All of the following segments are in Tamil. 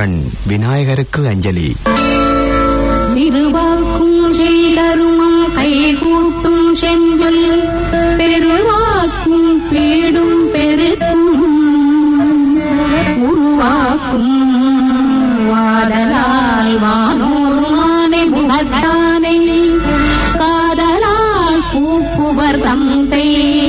கண் விநாயகருக்கு அஞ்சலி திருவாக்கும் செய்தருமம் கைகூட்டும் செஞ்சொல் பெருவாக்கும் பீடும் பெருக்கும் உருவாக்கும் வாடலால் வானோர் மானை குணத்தானை காதலால் பூப்புவர் தந்தை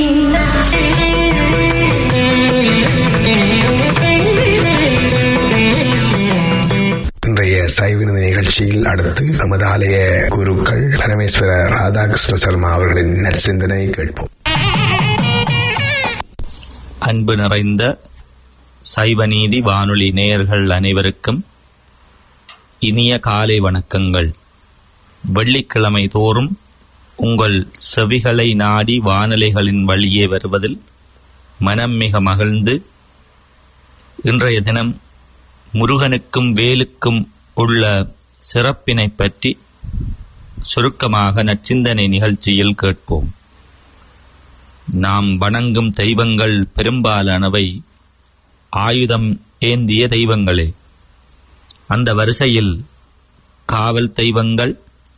இன்றைய சைவினது நிகழ்ச்சியில் அடுத்து நமது ஆலய குருக்கள் பரமேஸ்வர ராதாகிருஷ்ண சர்மா அவர்களின் நற்சிந்தனை கேட்போம் அன்பு நிறைந்த சைவநீதி வானொலி நேயர்கள் அனைவருக்கும் இனிய காலை வணக்கங்கள் வெள்ளிக்கிழமை தோறும் உங்கள் செவிகளை நாடி வானொலிகளின் வழியே வருவதில் மனம் மிக மகிழ்ந்து இன்றைய தினம் முருகனுக்கும் வேலுக்கும் உள்ள சிறப்பினை பற்றி சுருக்கமாக நச்சிந்தனை நிகழ்ச்சியில் கேட்போம் நாம் வணங்கும் தெய்வங்கள் பெரும்பாலானவை ஆயுதம் ஏந்திய தெய்வங்களே அந்த வரிசையில் காவல் தெய்வங்கள்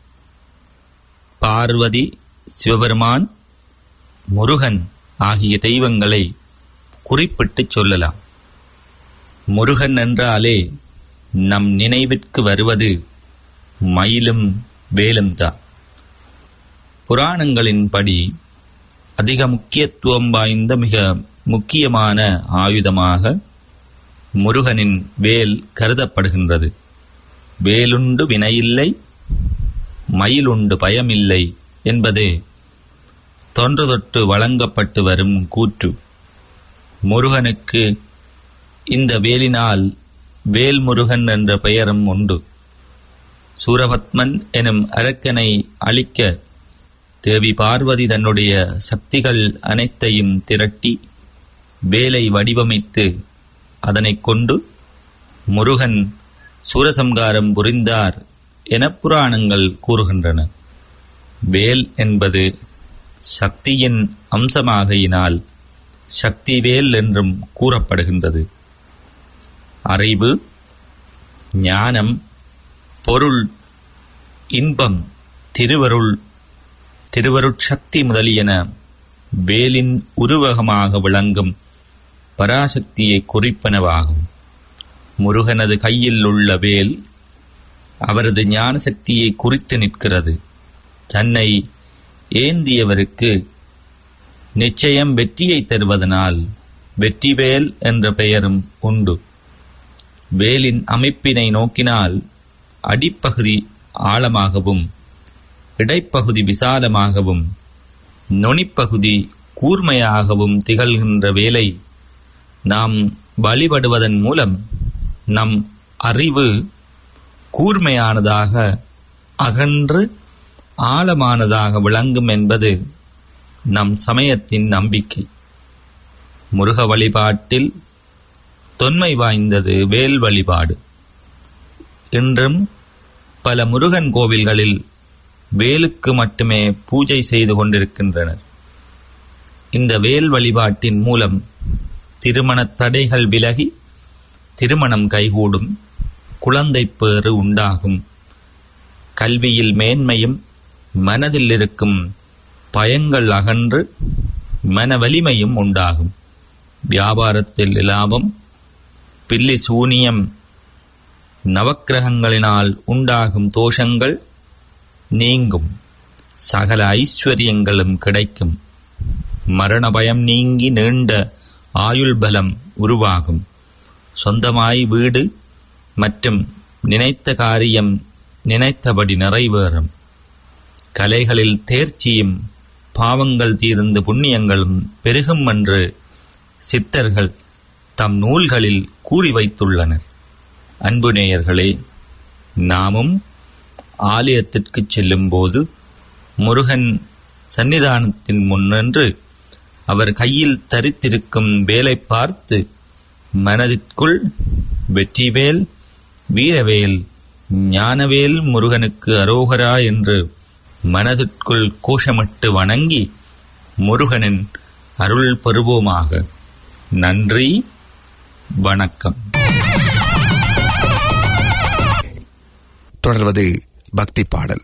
பார்வதி சிவபெருமான் முருகன் ஆகிய தெய்வங்களை குறிப்பிட்டு சொல்லலாம் முருகன் என்றாலே நம் நினைவிற்கு வருவது மயிலும் வேலும் தான் புராணங்களின்படி அதிக முக்கியத்துவம் வாய்ந்த மிக முக்கியமான ஆயுதமாக முருகனின் வேல் கருதப்படுகின்றது வேலுண்டு வினையில்லை மயிலுண்டு பயமில்லை என்பதே தொன்று தொட்டு வழங்கப்பட்டு வரும் கூற்று முருகனுக்கு இந்த வேலினால் வேல்முருகன் என்ற பெயரும் உண்டு சூரபத்மன் எனும் அரக்கனை அழிக்க தேவி பார்வதி தன்னுடைய சக்திகள் அனைத்தையும் திரட்டி வேலை வடிவமைத்து அதனைக் கொண்டு முருகன் சூரசம்காரம் புரிந்தார் என புராணங்கள் கூறுகின்றன வேல் என்பது சக்தியின் அம்சமாகையினால் சக்திவேல் என்றும் கூறப்படுகின்றது அறிவு ஞானம் பொருள் இன்பம் திருவருள் திருவருட்சக்தி முதலியன வேலின் உருவகமாக விளங்கும் பராசக்தியை குறிப்பனவாகும் முருகனது கையில் உள்ள வேல் அவரது ஞான சக்தியை குறித்து நிற்கிறது தன்னை ஏந்தியவருக்கு நிச்சயம் வெற்றியை தருவதனால் வெற்றிவேல் என்ற பெயரும் உண்டு வேலின் அமைப்பினை நோக்கினால் அடிப்பகுதி ஆழமாகவும் இடைப்பகுதி விசாலமாகவும் நுனிப்பகுதி கூர்மையாகவும் திகழ்கின்ற வேலை நாம் வழிபடுவதன் மூலம் நம் அறிவு கூர்மையானதாக அகன்று ஆழமானதாக விளங்கும் என்பது நம் சமயத்தின் நம்பிக்கை முருக வழிபாட்டில் தொன்மை வாய்ந்தது வேல் வழிபாடு இன்றும் பல முருகன் கோவில்களில் வேலுக்கு மட்டுமே பூஜை செய்து கொண்டிருக்கின்றனர் இந்த வேல் வழிபாட்டின் மூலம் திருமணத் தடைகள் விலகி திருமணம் கைகூடும் குழந்தை பேறு உண்டாகும் கல்வியில் மேன்மையும் மனதில் இருக்கும் பயங்கள் அகன்று மன வலிமையும் உண்டாகும் வியாபாரத்தில் லாபம் பில்லி சூனியம் நவக்கிரகங்களினால் உண்டாகும் தோஷங்கள் நீங்கும் சகல ஐஸ்வர்யங்களும் கிடைக்கும் மரண பயம் நீங்கி நீண்ட ஆயுள் பலம் உருவாகும் சொந்தமாய் வீடு மற்றும் நினைத்த காரியம் நினைத்தபடி நிறைவேறும் கலைகளில் தேர்ச்சியும் பாவங்கள் தீர்ந்து புண்ணியங்களும் பெருகும் என்று சித்தர்கள் தம் நூல்களில் கூறி வைத்துள்ளனர் அன்பு நேயர்களே நாமும் ஆலயத்திற்கு செல்லும்போது முருகன் சன்னிதானத்தின் முன்னின்று அவர் கையில் தரித்திருக்கும் வேலை பார்த்து மனதிற்குள் வெற்றிவேல் வீரவேல் ஞானவேல் முருகனுக்கு அரோகரா என்று மனதிற்குள் கோஷமிட்டு வணங்கி முருகனின் அருள் பெறுவோமாக நன்றி வணக்கம் தொடர்வது பக்தி பாடல்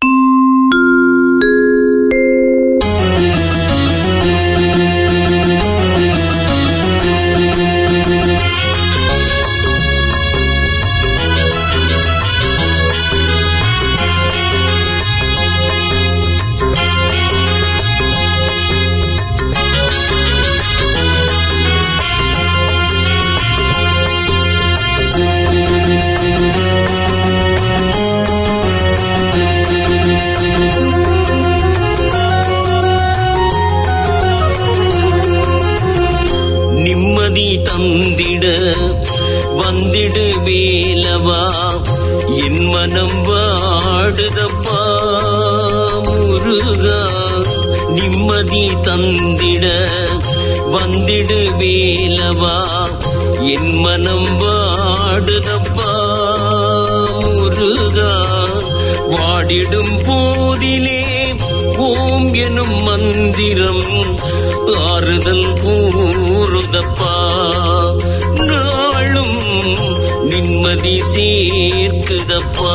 நிம்மதி தந்திட வந்திடு வேலவா என் மனம் வாடுதப்பா முருகா நிம்மதி தந்திட வந்திடு வேலவா என் மனம் வாடுதப்பா முருகா வாடிடும் போதிலே ஓம் எனும் மந்திரம் ஆறுதல் கூறுதப்பா நாளும் நிம்மதி சேர்க்குதப்பா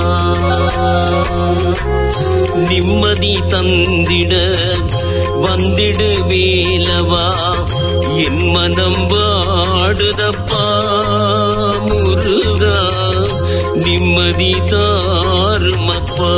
நிம்மதி தந்திட வந்திடு வேலவா என் மனம் வாடுதப்பா முருகா நிம்மதி தாருமப்பா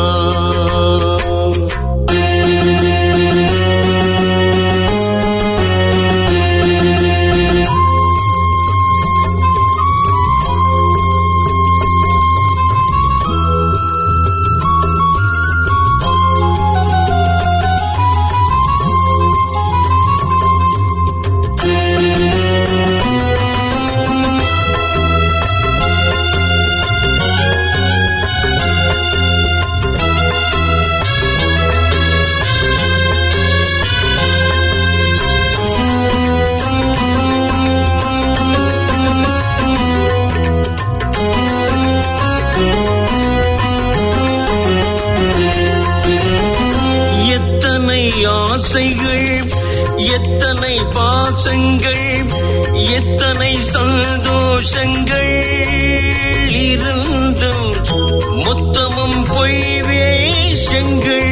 எத்தனை ஆசைகள் எத்தனை பாசங்கள் எத்தனை சந்தோஷங்கள் இருந்தும் மொத்தமும் பொய் வேஷங்கள்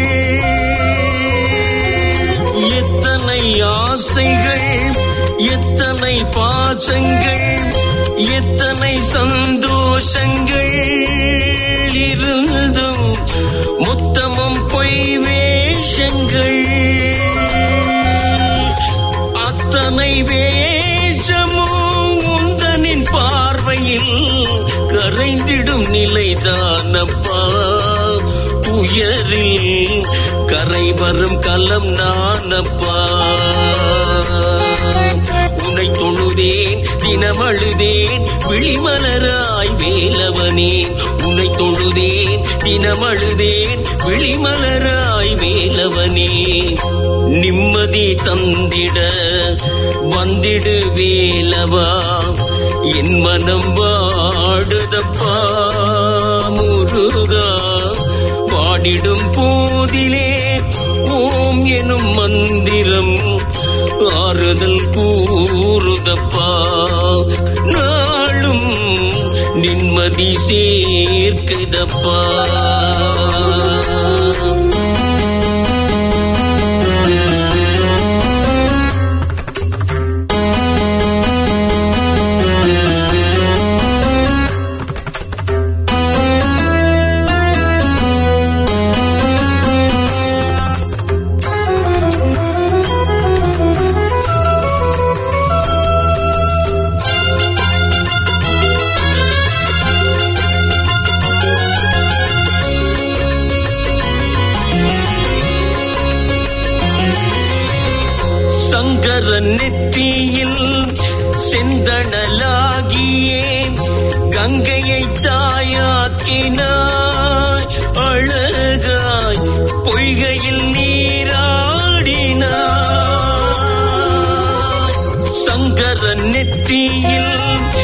எத்தனை ஆசைகள் எத்தனை பாசங்கள் எத்தனை சந்தோஷங்கள் இருந்தும் மொத்தமும் பொய் வேஷங்கள் அத்தனை வேஷமும் உந்தனின் பார்வையில் கரைந்திடும் நிலைதானப்பா உயரில் கரை வரும் கலம் நானப்பா உன்னை தொழுதேன் தினமழுதேன் விழிமலராய் வேலவனே உன்னை தொழுதேன் தினமழுதேன் விழிமலராய் வேலவனே நிம்மதி தந்திட வந்திடு வேலவா என் மனம் வாடுதப்பா முருகா பாடிடும் போதிலே ஓம் எனும் மந்திரம் ஆறுதல் கூறுதப்பா நாளும் நிம்மதி சேர்க்குதப்பா சங்கர நெற்றியில் செந்தணலாகியே கங்கையை தாயாக்கினாய் அழகாய் பொய்கையில் நீராடினாய் சங்கர நெற்றியில்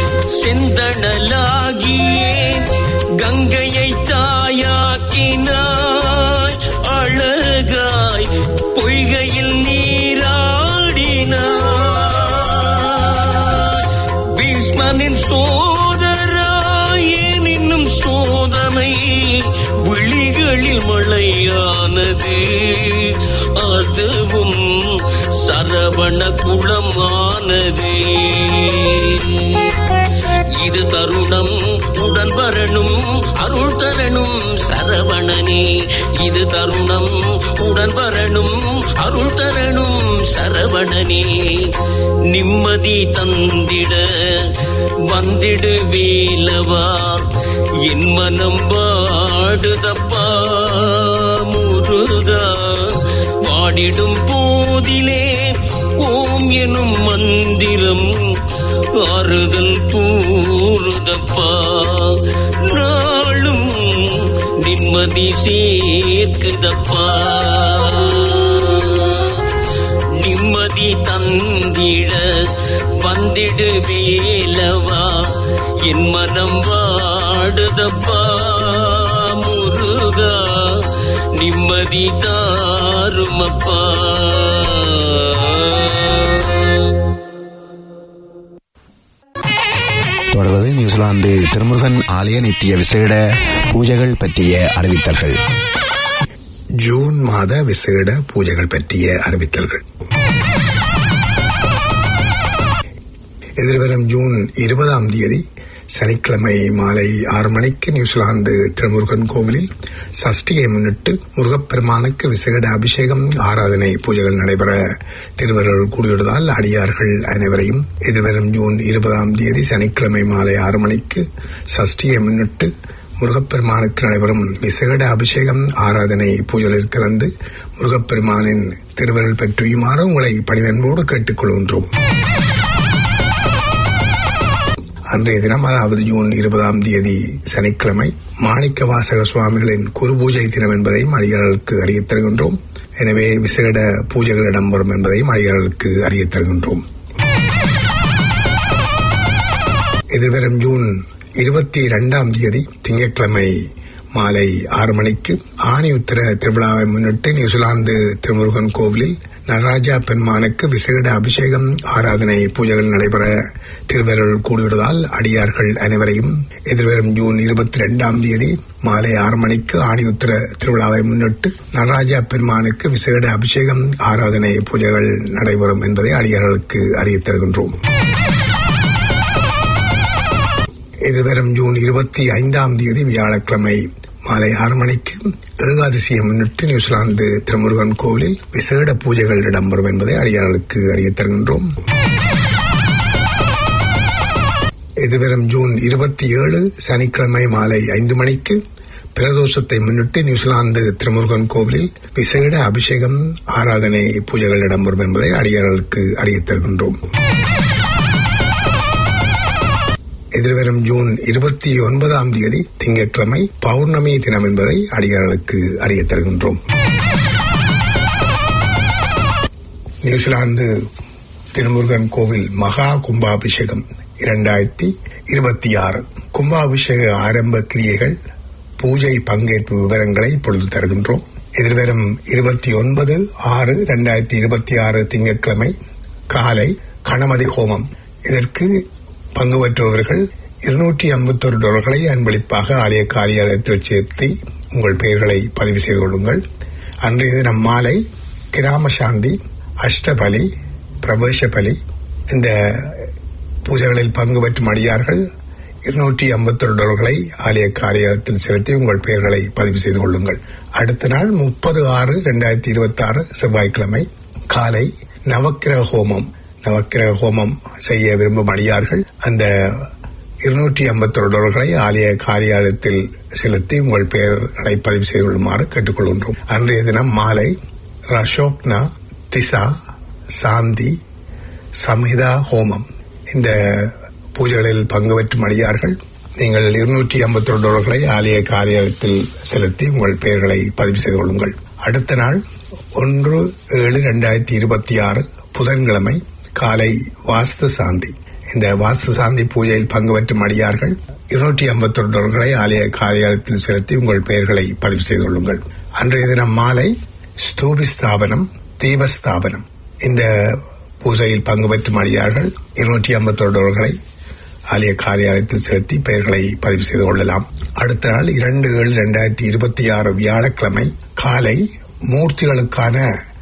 செந்தணலாகியே கங்கையை தாயாக்கினாய் அழகாய் பொய்கையில் நீராடினாய் பீஷ்மனின் சோதராயே நின்னும் சோதர கருணை விழிகளில் மழையானது அதுவும் சரவண குளம் ஆனது இது தருணம் உடன் வரணும் அருள் தரணும் சரவணனே இது தருணம் உடன் வரணும் அருள் தரணும் சரவணனே நிம்மதி தந்திட வந்திடு வேலவா என் மனம் வாடுதப்பா முருகா பாடிடும் போதிலே ஓம் எனும் மந்திரம் ஆறுதல் கூறுதப்பா நாளும் நிம்மதி சேர்க்குதப்பா நிம்மதி தந்திட வந்திடு வேலவா என் மனம் வாடுதப்பா முருகா நிம்மதி தாருமப்பா தொடர்வது நியூசிலாந்து திருமுருகன் ஆலய நித்திய விசேட பூஜைகள் பற்றிய அறிவித்தல்கள் ஜூன் மாத விசேட பூஜைகள் பற்றிய அறிவித்தல்கள் எதிர்வரும் ஜூன் இருபதாம் தேதி சனிக்கிழமை மாலை ஆறு மணிக்கு நியூசிலாந்து திருமுருகன் கோவிலில் சஷ்டியை முன்னிட்டு முருகப்பெருமானுக்கு விசேட அபிஷேகம் ஆராதனை பூஜைகள் நடைபெற திருவருள் கூடியுள்ளதால் அடியார்கள் அனைவரையும் எதிர்வரும் ஜூன் இருபதாம் தேதி சனிக்கிழமை மாலை ஆறு மணிக்கு சஷ்டியை முன்னிட்டு முருகப்பெருமானுக்கு நடைபெறும் விசேட அபிஷேகம் ஆராதனை பூஜைகளில் கலந்து முருகப்பெருமானின் திருவருள் பெற்றுயுமாறு உங்களை பணிவன்போடு கேட்டுக்கொள்கின்றோம் அன்றைய தினம் அதாவது ஜூன் இருபதாம் தேதி சனிக்கிழமை மாணிக்க வாசக சுவாமிகளின் குரு பூஜை தினம் என்பதையும் அடியார்களுக்கு அறியத் தருகின்றோம் எனவே விசேட பூஜைகள் இடம்பெறும் என்பதையும் அடியார்களுக்கு அறியத் தருகின்றோம் எதிர்வரும் ஜூன் இருபத்தி இரண்டாம் தேதி திங்கட்கிழமை மாலை ஆறு மணிக்கு ஆணி உத்தர திருவிழாவை முன்னிட்டு நியூசிலாந்து திருமுருகன் கோவிலில் நடராஜா பெருமானுக்கு விசேட அபிஷேகம் ஆராதனை பூஜைகள் நடைபெற திருவருள் கூடியுள்ளதால் அடியார்கள் அனைவரையும் எதிர்வரும் ஜூன் இருபத்தி இரண்டாம் தேதி மாலை ஆறு மணிக்கு ஆணி உத்தர திருவிழாவை முன்னிட்டு நடராஜா பெருமானுக்கு விசேட அபிஷேகம் ஆராதனை பூஜைகள் நடைபெறும் என்பதை அடியார்களுக்கு அறியத் தருகின்றோம் எதிர்வரும் ஜூன் இருபத்தி ஐந்தாம் தேதி வியாழக்கிழமை மாலை ஆறு மணிக்கு ஏகாதசியை முன்னிட்டு நியூசிலாந்து திருமுருகன் கோவிலில் விசேட பூஜைகள் இடம்பெறும் என்பதை அடியார்களுக்கு அறியத் தருகின்றோம் எதிர்வரும் ஜூன் இருபத்தி ஏழு சனிக்கிழமை மாலை ஐந்து மணிக்கு பிரதோஷத்தை முன்னிட்டு நியூசிலாந்து திருமுருகன் கோவிலில் விசேட அபிஷேகம் ஆராதனை பூஜைகள் இடம்பெறும் என்பதை அடியார்களுக்கு அறியத் தருகின்றோம் எதிர்வரும் ஜூன் இருபத்தி ஒன்பதாம் தேதி திங்கட்கிழமை பௌர்ணமி தினம் என்பதை அடியார்களுக்கு அறியத் தருகின்றோம் நியூசிலாந்து திருமுருகன் கோவில் மகா கும்பாபிஷேகம் இரண்டாயிரத்தி இருபத்தி ஆறு கும்பாபிஷேக ஆரம்ப கிரியைகள் பூஜை பங்கேற்பு விவரங்களை இப்பொழுது தருகின்றோம் எதிர்வரும் இருபத்தி ஒன்பது ஆறு இரண்டாயிரத்தி இருபத்தி ஆறு திங்கட்கிழமை காலை கணமதி ஹோமம் இதற்கு பங்கு பெற்றவர்கள் இருநூற்றி ஐம்பத்தொரு டாலர்களை அன்பளிப்பாக ஆலய காரியாலயத்தில் சேர்த்து உங்கள் பெயர்களை பதிவு செய்து கொள்ளுங்கள் அன்றைய தினம் மாலை கிராம சாந்தி அஷ்டபலி பிரவேச பலி இந்த பூஜைகளில் பங்கு பெற்றும் அடியார்கள் இருநூற்றி ஐம்பத்தொரு டாலர்களை ஆலய காரியாலயத்தில் செலுத்தி உங்கள் பெயர்களை பதிவு செய்து கொள்ளுங்கள் அடுத்த நாள் முப்பது ஆறு இரண்டாயிரத்தி இருபத்தி ஆறு செவ்வாய்க்கிழமை காலை நவக்கிரக ஹோமம் நவக்கிரக ஹோமம் செய்ய விரும்பும் அடியார்கள் அந்த இருநூற்றி ஐம்பத்தொரு டாலர்களை ஆலய காரியாலயத்தில் செலுத்தி உங்கள் பெயர்களை பதிவு செய்து கொள்ளுமாறு கேட்டுக்கொள்கின்றோம் அன்றைய தினம் மாலை ரஷோக்னா திசா சாந்தி சம்ஹிதா ஹோமம் இந்த பூஜைகளில் பங்கு பெற்றும் அடியார்கள் நீங்கள் இருநூற்றி ஐம்பத்தி ரெண்டு டாலர்களை ஆலய காரியாலயத்தில் செலுத்தி உங்கள் பெயர்களை பதிவு செய்து கொள்ளுங்கள் அடுத்த நாள் ஒன்று ஏழு இரண்டாயிரத்தி இருபத்தி ஆறு புதன்கிழமை காலை வாஸ்து சாந்தி இந்த வாஸ்து சாந்தி பூஜையில் பங்கு பெற்றும் அடியார்கள் இருநூற்றி ஐம்பத்தி ரெண்டு டாலர்களை ஆலய காரியாலயத்தில் செலுத்தி உங்கள் பெயர்களை பதிவு செய்து கொள்ளுங்கள் அன்றைய தினம் மாலை ஸ்தூபி ஸ்தாபனம் தீபஸ்தாபனம் இந்த பூஜையில் பங்கு பெற்றும் அடியார்கள் இருநூற்றி ஐம்பத்தொரு டாலர்களை ஆலய காரியாலயத்தில் செலுத்தி பெயர்களை பதிவு செய்து கொள்ளலாம் அடுத்த நாள் இரண்டு ஏழு இரண்டாயிரத்தி இருபத்தி ஆறு வியாழக்கிழமை காலை மூர்த்திகளுக்கான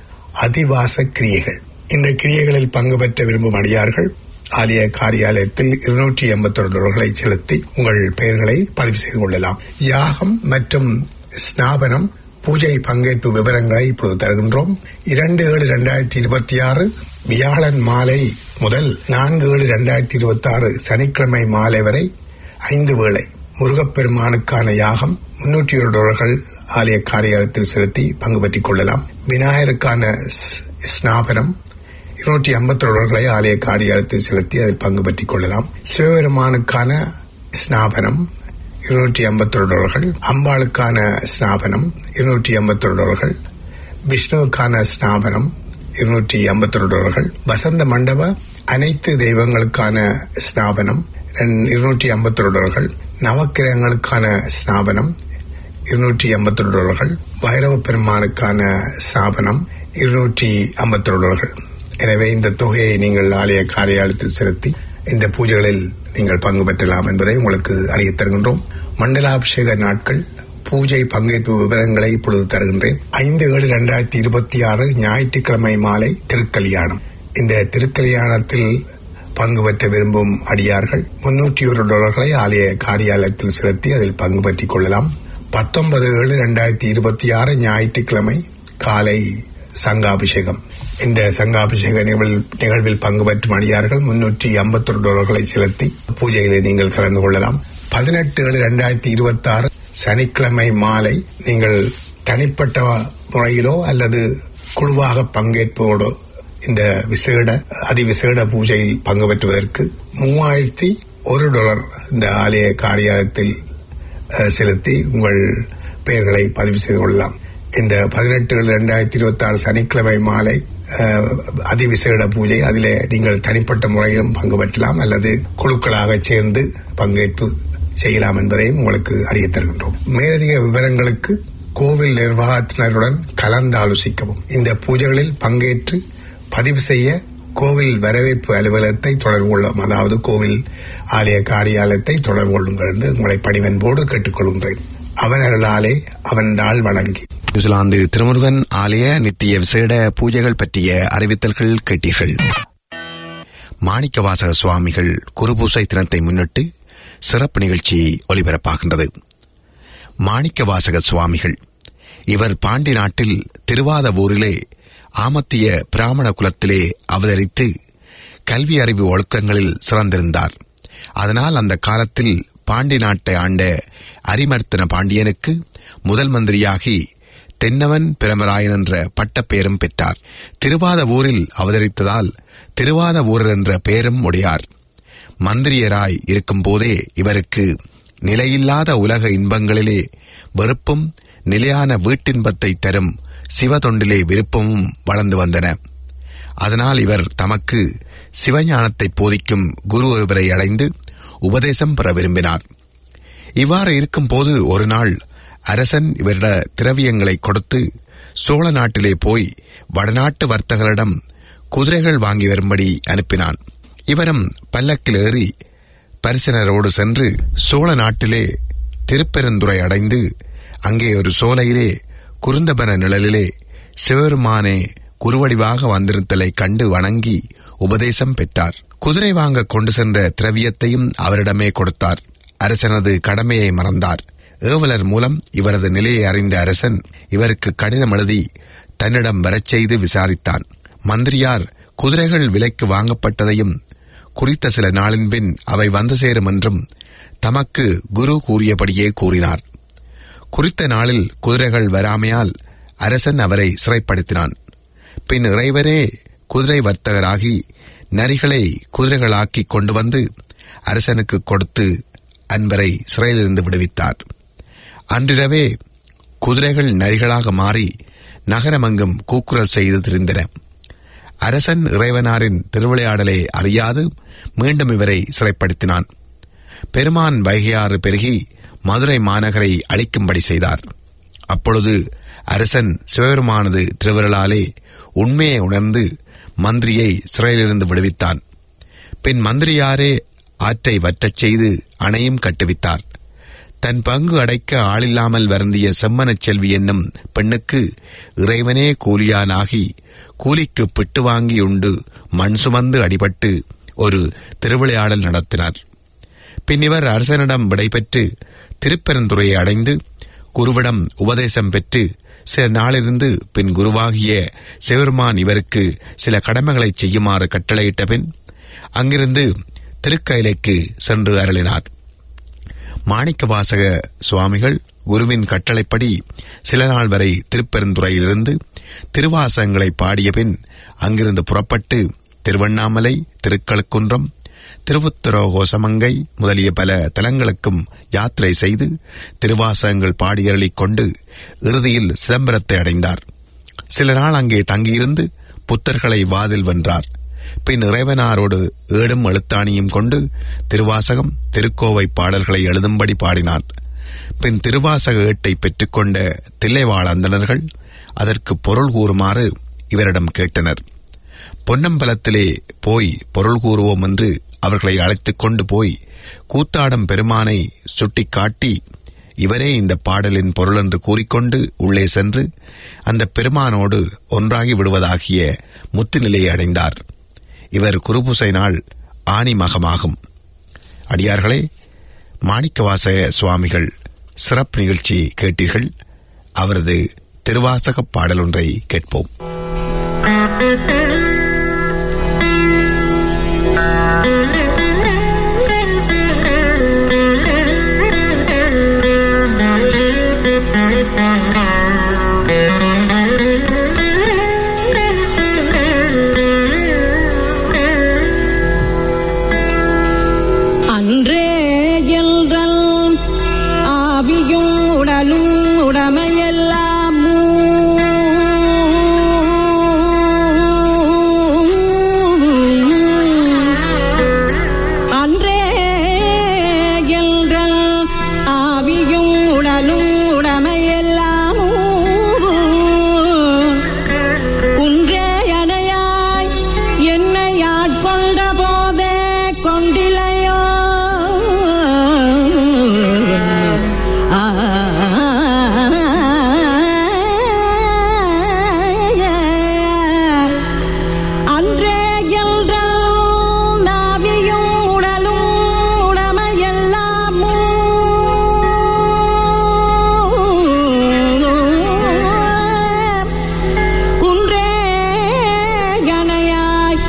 அதிவாச கிரியைகள் இந்த கிரியைகளில் பங்கு பெற்ற விரும்பும் அடியார்கள் ஆலய காரியாலயத்தில் இருநூற்றி எண்பத்தி ஒரு டாலர்களை செலுத்தி உங்கள் பெயர்களை பதிவு செய்து கொள்ளலாம் யாகம் மற்றும் ஸ்நாபனம் பூஜை பங்கேற்பு விவரங்களை இப்பொழுது தருகின்றோம் இரண்டு ஏழு இரண்டாயிரத்தி இருபத்தி ஆறு வியாழன் மாலை முதல் நான்கு ஏழு இரண்டாயிரத்தி இருபத்தி ஆறு சனிக்கிழமை மாலை வரை ஐந்து வேளை முருகப்பெருமானுக்கான யாகம் முன்னூற்றி ஒரு டாலர்கள் ஆலய காரியாலயத்தில் செலுத்தி பங்கு பெற்றுக் கொள்ளலாம் விநாயகருக்கான ஸ்- ஸ்நாபனம் இருநூற்றி ஐம்பத்தி டாலர்களை ஆலய காரியாலயத்தில் செலுத்தி அதில் பங்கு பெற்றுக் கொள்ளலாம் சிவபெருமானுக்கான ஸ்நாபனம் இருநூற்றி ஐம்பத்தி டாலர்கள் அம்பாளுக்கான ஸ்நாபனம் இருநூற்றி ஐம்பத்தி டாலர்கள் விஷ்ணுவுக்கான ஸ்நாபனம் இருநூற்றி ஐம்பத்தி டாலர்கள் வசந்த மண்டப அனைத்து தெய்வங்களுக்கான ஸ்நாபனம் இருநூற்றி ஐம்பத்தி டாலர்கள் நவக்கிரகங்களுக்கான ஸ்நாபனம் இருநூற்றி ஐம்பத்தி டாலர்கள் பைரவ பெருமானுக்கான ஸ்தாபனம் இருநூற்றி ஐம்பத்தி டாலர்கள் எனவே இந்த தொகையை நீங்கள் ஆலய காரியாலயத்தில் செலுத்தி இந்த பூஜைகளில் நீங்கள் பங்கு பெற்றலாம் என்பதை உங்களுக்கு அறிய தருகின்றோம் மண்டலாபிஷேக நாட்கள் பூஜை பங்கேற்பு விவரங்களை இப்பொழுது தருகின்றேன் ஐந்து ஏழு இரண்டாயிரத்தி இருபத்தி ஆறு ஞாயிற்றுக்கிழமை மாலை திருக்கல்யாணம் இந்த திருக்கல்யாணத்தில் பங்கு பெற்ற விரும்பும் அடியார்கள் முன்னூற்றி ஒரு டாலர்களை ஆலய காரியாலயத்தில் செலுத்தி அதில் பங்கு பெற்றுக் கொள்ளலாம் பத்தொன்பது ஏழு இரண்டாயிரத்தி இருபத்தி ஆறு ஞாயிற்றுக்கிழமை காலை சங்காபிஷேகம் இந்த சங்காபிஷேக நிகழ்வில் நிகழ்வில் பங்கு பெற்றும் அடியார்கள் முன்னூற்றி ஐம்பத்தொரு டாலர்களை செலுத்தி பூஜையிலே நீங்கள் கலந்து கொள்ளலாம் பதினெட்டு ஏழு இரண்டாயிரத்தி இருபத்தி ஆறு சனிக்கிழமை மாலை நீங்கள் தனிப்பட்ட முறையிலோ அல்லது குழுவாக பங்கேற்போடோ இந்த விசேட அதிவிசேட பூஜையில் பங்கு பெற்றுவதற்கு மூவாயிரத்தி ஒரு டாலர் இந்த ஆலய காரியாலயத்தில் அஹ், செலுத்தி உங்கள் பெயர்களை பதிவு செய்து கொள்ளலாம் இந்த பதினெட்டு இரண்டாயிரத்தி இருபத்தி ஆறு சனிக்கிழமை மாலை அஹ், அதிவிசேட பூஜை அதிலே நீங்கள் தனிப்பட்ட முறையிலும் பங்கு பெற்றலாம் அல்லது குழுக்களாக சேர்ந்து பங்கேற்பு செய்யலாம் என்பதையும் உங்களுக்கு அறிய தருகின்றோம் மேலதிக விவரங்களுக்கு கோவில் நிர்வாகத்தினருடன் கலந்து ஆலோசிக்கவும் இந்த பூஜைகளில் பங்கேற்று பதிவு செய்ய கோவில் வரவேற்பு அலுவலகத்தை தொடர்பு கொள்ளும் அதாவது கோவில் ஆலய காரியாலயத்தை தொடர்பு கொள்ளுங்கள் என்று உங்களை பணிவன்போடு கேட்டுக்கொள்கின்றேன் அவன் அருளாலே அவன் தாள் வணங்கி நியூசிலாந்து திருமுருகன் ஆலய நித்திய விசேட பூஜைகள் பற்றிய அறிவித்தல்கள் கேட்டீர்கள் மாணிக்கவாசக சுவாமிகள் குருபூசை தினத்தை முன்னிட்டு சிறப்பு நிகழ்ச்சி ஒலிபரப்பாகின்றது மாணிக்கவாசக சுவாமிகள் இவர் பாண்டி நாட்டில் திருவாதவூரிலே ஆமத்திய பிராமண குலத்திலே அவதரித்து கல்வி அறிவு ஒழுக்கங்களில் சிறந்திருந்தார் அதனால் அந்த காலத்தில் பாண்டி நாட்டை ஆண்ட அரிமர்த்தன பாண்டியனுக்கு முதல் மந்திரியாகி தென்னவன் பிரமராயன் என்ற பட்டப்பெயரும் பெற்றார் திருவாத ஊரில் அவதரித்ததால் திருவாத ஊரர் என்ற பெயரும் உடையார் மந்திரியராய் இருக்கும்போதே இவருக்கு நிலையில்லாத உலக இன்பங்களிலே வெறுப்பும் நிலையான வீட்டின்பத்தை தரும் சிவதொண்டிலே விருப்பமும் வளர்ந்து வந்தன அதனால் இவர் தமக்கு சிவஞானத்தை போதிக்கும் குரு ஒருவரை அடைந்து உபதேசம் பெற விரும்பினார் இவ்வாறு இருக்கும்போது ஒரு நாள் அரசன் இவரிட திரவியங்களை கொடுத்து சோழ நாட்டிலே போய் வடநாட்டு வர்த்தகரிடம் குதிரைகள் வாங்கி வரும்படி அனுப்பினான் இவரும் பல்லக்கில் ஏறி பரிசனரோடு சென்று சோழ நாட்டிலே திருப்பெருந்துறை அடைந்து அங்கே ஒரு சோலையிலே குருந்தபன நிழலிலே சிவபெருமானே குருவடிவாக வந்திருத்தலை கண்டு வணங்கி உபதேசம் பெற்றார் குதிரை வாங்க கொண்டு சென்ற திரவியத்தையும் அவரிடமே கொடுத்தார் அரசனது கடமையை மறந்தார் ஏவலர் மூலம் இவரது நிலையை அறிந்த அரசன் இவருக்கு கடிதம் எழுதி தன்னிடம் வரச் செய்து விசாரித்தான் மந்திரியார் குதிரைகள் விலைக்கு வாங்கப்பட்டதையும் குறித்த சில நாளின் பின் அவை வந்து சேரும் என்றும் தமக்கு குரு கூறியபடியே கூறினார் குறித்த நாளில் குதிரைகள் வராமையால் அரசன் அவரை சிறைப்படுத்தினான் பின் இறைவரே குதிரை வர்த்தகராகி நரிகளை குதிரைகளாக்கி கொண்டு வந்து அரசனுக்கு கொடுத்து அன்பரை சிறையிலிருந்து விடுவித்தார் அன்றிரவே குதிரைகள் நரிகளாக மாறி நகரமங்கும் கூக்குரல் செய்து திரிந்தன அரசன் இறைவனாரின் திருவிளையாடலை அறியாது மீண்டும் இவரை சிறைப்படுத்தினான் பெருமான் வைகையாறு பெருகி மதுரை மாநகரை அழிக்கும்படி செய்தார் அப்பொழுது அரசன் சிவபெருமானது திருவிரலாலே உண்மையை உணர்ந்து மந்திரியை சிறையிலிருந்து விடுவித்தான் பின் மந்திரியாரே ஆற்றை வற்றச் செய்து அணையும் கட்டுவித்தார் தன் பங்கு அடைக்க ஆளில்லாமல் வருந்திய செம்மனச் செல்வி என்னும் பெண்ணுக்கு இறைவனே கூலியானாகி கூலிக்கு பிட்டு வாங்கி உண்டு மண் சுமந்து அடிபட்டு ஒரு திருவிளையாடல் நடத்தினார் பின் இவர் அரசனிடம் விடைபெற்று திருப்பெருந்துறையை அடைந்து குருவிடம் உபதேசம் பெற்று சில நாளிருந்து பின் குருவாகிய சிவருமான் இவருக்கு சில கடமைகளை செய்யுமாறு கட்டளையிட்ட பின் அங்கிருந்து திருக்கயிலைக்கு சென்று அருளினார் மாணிக்கவாசக சுவாமிகள் குருவின் கட்டளைப்படி சில நாள் வரை திருப்பெருந்துறையிலிருந்து திருவாசகங்களை பாடிய பின் அங்கிருந்து புறப்பட்டு திருவண்ணாமலை திருக்கழுக்குன்றம் திருவுத்தரோகோசமங்கை முதலிய பல தலங்களுக்கும் யாத்திரை செய்து திருவாசகங்கள் பாடியருளிக் கொண்டு இறுதியில் சிதம்பரத்தை அடைந்தார் சில நாள் அங்கே தங்கியிருந்து புத்தர்களை வாதில் வென்றார் பின் இறைவனாரோடு ஏடும் எழுத்தாணியும் கொண்டு திருவாசகம் திருக்கோவை பாடல்களை எழுதும்படி பாடினார் பின் திருவாசக ஏட்டை பெற்றுக்கொண்ட தில்லைவாழ் அந்தணர்கள் அதற்கு பொருள் கூறுமாறு இவரிடம் கேட்டனர் பொன்னம்பலத்திலே போய் பொருள் கூறுவோம் என்று அவர்களை அழைத்துக் கொண்டு போய் கூத்தாடும் பெருமானை சுட்டிக்காட்டி இவரே இந்த பாடலின் பொருள் என்று கூறிக்கொண்டு உள்ளே சென்று அந்த பெருமானோடு ஒன்றாகி விடுவதாகிய முத்து நிலையை அடைந்தார் இவர் குருபூசை நாள் ஆணி மகமாகும் அடியார்களே மாணிக்கவாசக சுவாமிகள் சிறப்பு நிகழ்ச்சி கேட்டீர்கள் அவரது திருவாசக பாடல் ஒன்றை கேட்போம் அன்றே என்றல் ஆவியும் உடலும் உடமையெல்லாம் அன்றே என்றல் ஆவியும் உடலும் உடமையெல்லாம் குன்றே அணையாய் என்னை ஆட்கொண்ட போதே கொண்டிலையோ ஆ அன்றே என்றால் நாவியும் உடலும் உடமையெல்லாம் குன்றே கனையாய்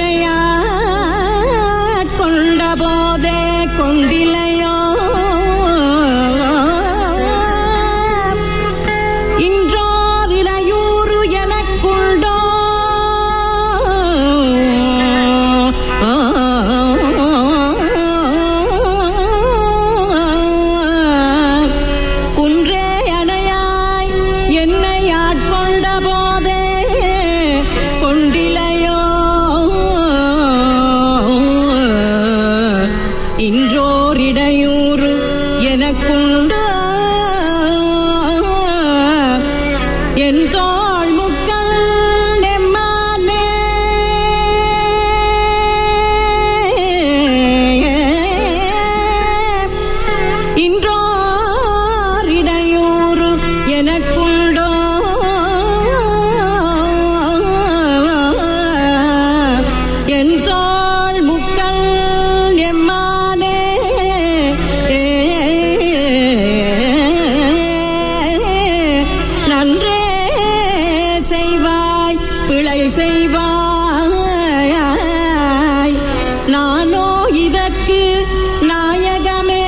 எனையாட் கொண்ட போதே கொண்டிலையோ இன்றோர் இளையூறு எனக்குண்டோ குன்றே அணையாய் என்னை ஆட்கொண்ட போதே கொண்டிலையோ இன்றோர் இடையூறு எனக்குண்டோ என் தோள் முக்கள் நெம்மானே இன்றோர் இடையூறு எனக்குண்டோ என் தோள் முக்கள் எம்மானே நன்றே செய்வாய் பிழை செய்வாய் நானோ இதற்கு நாயகமே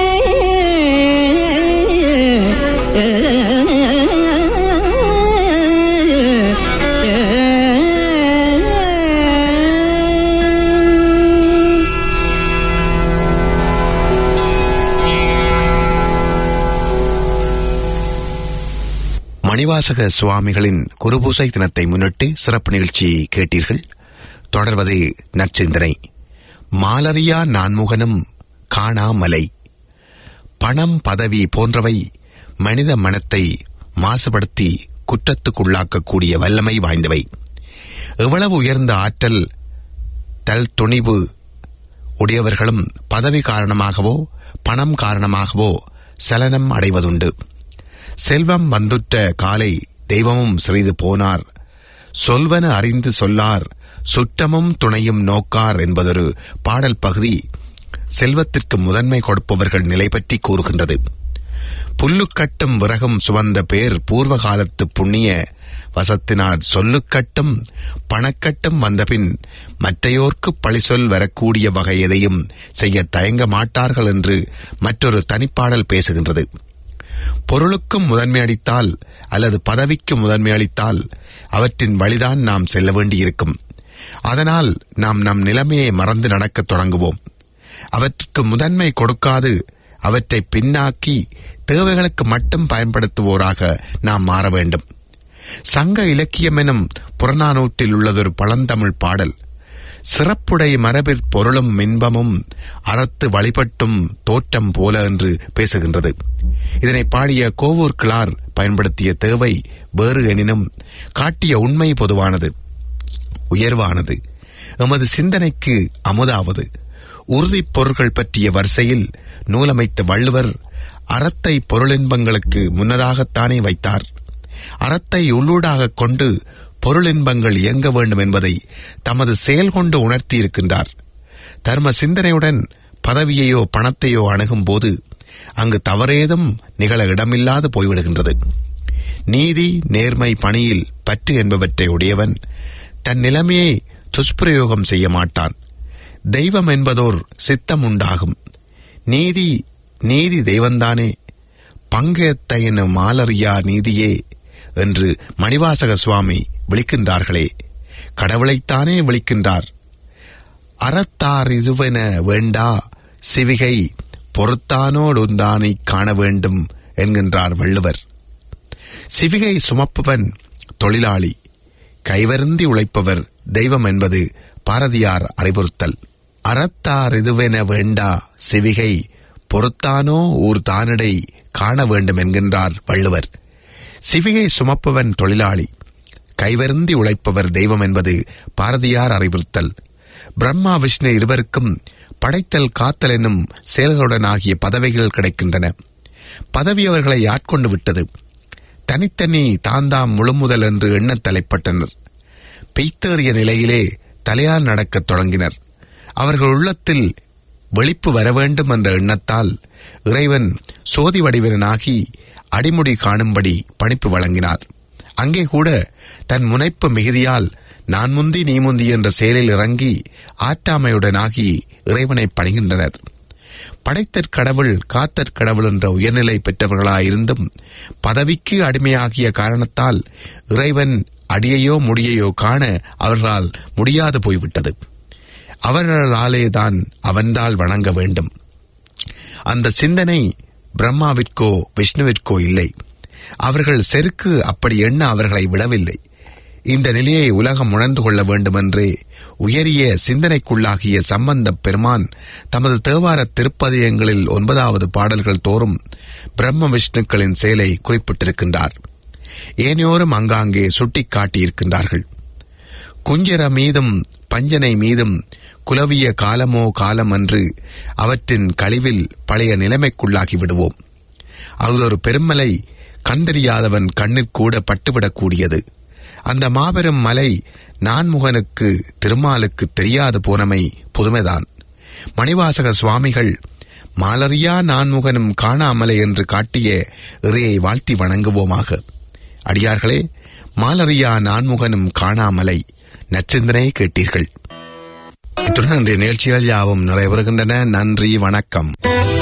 மணிவாசக சுவாமிகளின் குருபூசை தினத்தை முன்னிட்டு சிறப்பு நிகழ்ச்சி கேட்டீர்கள் தொடர்வது நற்சிந்தனை மாலரியா நான்முகனும் காணாமலை பணம் பதவி போன்றவை மனித மனத்தை மாசுபடுத்தி குற்றத்துக்குள்ளாக்கக்கூடிய வல்லமை வாய்ந்தவை எவ்வளவு உயர்ந்த ஆற்றல் தல் துணிவு உடையவர்களும் பதவி காரணமாகவோ பணம் காரணமாகவோ சலனம் அடைவதுண்டு செல்வம் வந்துற்ற காலை தெய்வமும் சிறிது போனார் சொல்வன அறிந்து சொல்லார் சுற்றமும் துணையும் நோக்கார் என்பதொரு பாடல் பகுதி செல்வத்திற்கு முதன்மை கொடுப்பவர்கள் நிலை பற்றி கூறுகின்றது புல்லுக்கட்டும் விறகும் சுவந்த பேர் பூர்வ காலத்து புண்ணிய வசத்தினார் சொல்லுக்கட்டும் பணக்கட்டும் வந்தபின் மற்றையோர்க்கு பழிசொல் வரக்கூடிய வகை எதையும் செய்ய தயங்க மாட்டார்கள் என்று மற்றொரு தனிப்பாடல் பேசுகின்றது பொருளுக்கும் முதன்மை அளித்தால் அல்லது பதவிக்கு முதன்மை அளித்தால் அவற்றின் வழிதான் நாம் செல்ல வேண்டியிருக்கும் அதனால் நாம் நம் நிலைமையை மறந்து நடக்கத் தொடங்குவோம் அவற்றுக்கு முதன்மை கொடுக்காது அவற்றை பின்னாக்கி தேவைகளுக்கு மட்டும் பயன்படுத்துவோராக நாம் மாற வேண்டும் சங்க இலக்கியம் எனும் புறநானூற்றில் உள்ளதொரு பழந்தமிழ் பாடல் சிறப்புடை மரபிற் பொருளும் இன்பமும் அறத்து வழிபட்டும் தோற்றம் போல என்று பேசுகின்றது இதனை பாடிய கோவூர் கிளார் பயன்படுத்திய தேவை வேறு எனினும் காட்டிய உண்மை பொதுவானது உயர்வானது எமது சிந்தனைக்கு அமுதாவது உறுதிப் பொருள்கள் பற்றிய வரிசையில் நூலமைத்த வள்ளுவர் அறத்தை பொருளின்பங்களுக்கு முன்னதாகத்தானே வைத்தார் அறத்தை உள்ளூடாகக் கொண்டு பொருளின்பங்கள் இயங்க வேண்டும் என்பதை தமது செயல் கொண்டு உணர்த்தியிருக்கின்றார் தர்ம சிந்தனையுடன் பதவியையோ பணத்தையோ அணுகும் போது அங்கு தவறேதும் நிகழ இடமில்லாது போய்விடுகின்றது நீதி நேர்மை பணியில் பற்று என்பவற்றை உடையவன் தன் நிலைமையை துஷ்பிரயோகம் செய்ய மாட்டான் தெய்வம் என்பதோர் சித்தம் உண்டாகும் நீதி நீதி தெய்வந்தானே பங்கேத்த மாலறியா நீதியே என்று மணிவாசக சுவாமி விழிக்கின்றார்களே கடவுளைத்தானே விழிக்கின்றார் அறத்தார் இதுவென வேண்டா சிவிகை பொறுத்தானோடுந்தானை காண வேண்டும் என்கின்றார் வள்ளுவர் சிவிகை சுமப்பவன் தொழிலாளி கைவருந்தி உழைப்பவர் தெய்வம் என்பது பாரதியார் அறிவுறுத்தல் அறத்தார் இதுவென வேண்டா சிவிகை பொறுத்தானோ ஊர் தானிடை காண வேண்டும் என்கின்றார் வள்ளுவர் சிவிகை சுமப்பவன் தொழிலாளி கைவருந்தி உழைப்பவர் தெய்வம் என்பது பாரதியார் அறிவுறுத்தல் பிரம்மா விஷ்ணு இருவருக்கும் படைத்தல் காத்தல் என்னும் செயல்களுடன் ஆகிய பதவிகள் கிடைக்கின்றன பதவி அவர்களை ஆட்கொண்டு விட்டது தனித்தனி தாந்தாம் முழுமுதல் என்று எண்ணத் தலைப்பட்டனர் பெய்த்தேறிய நிலையிலே தலையால் நடக்கத் தொடங்கினர் அவர்கள் உள்ளத்தில் வெளிப்பு வர வேண்டும் என்ற எண்ணத்தால் இறைவன் சோதி வடிவனாகி அடிமுடி காணும்படி பணிப்பு வழங்கினார் அங்கே கூட தன் முனைப்பு மிகுதியால் நான் முந்தி நீ முந்தி என்ற செயலில் இறங்கி ஆற்றாமையுடனாகி இறைவனை பணிகின்றனர் படைத்தற் கடவுள் காத்தற் கடவுள் என்ற உயர்நிலை பெற்றவர்களாயிருந்தும் பதவிக்கு அடிமையாகிய காரணத்தால் இறைவன் அடியையோ முடியையோ காண அவர்களால் முடியாது போய்விட்டது அவர்களாலே தான் அவன்தால் வணங்க வேண்டும் அந்த சிந்தனை பிரம்மாவிற்கோ விஷ்ணுவிற்கோ இல்லை அவர்கள் செருக்கு அப்படி எண்ண அவர்களை விடவில்லை இந்த நிலையை உலகம் உணர்ந்து கொள்ள வேண்டுமென்றே உயரிய சிந்தனைக்குள்ளாகிய சம்பந்த பெருமான் தமது தேவார திருப்பதியங்களில் ஒன்பதாவது பாடல்கள் தோறும் பிரம்ம விஷ்ணுக்களின் செயலை குறிப்பிட்டிருக்கின்றார் ஏனையோரும் அங்காங்கே சுட்டிக் காட்டியிருக்கின்றார்கள் குஞ்சர மீதும் பஞ்சனை மீதும் குலவிய காலமோ காலம் என்று அவற்றின் கழிவில் பழைய நிலைமைக்குள்ளாகி விடுவோம் அது ஒரு பெருமலை கண்டறியாதவன் கண்ணிற்கூட பட்டுவிடக்கூடியது அந்த மாபெரும் மலை நான்முகனுக்கு திருமாலுக்கு தெரியாது போனமை புதுமைதான் மணிவாசக சுவாமிகள் மாலறியா நான்முகனும் காணாமலை என்று காட்டிய இறையை வாழ்த்தி வணங்குவோமாக அடியார்களே மாலறியா நான்முகனும் காணாமலை நச்சிந்தனை கேட்டீர்கள் இத்துடன் இன்றைய நிகழ்ச்சிகள் யாவும் நிறைவேறுகின்றன நன்றி வணக்கம்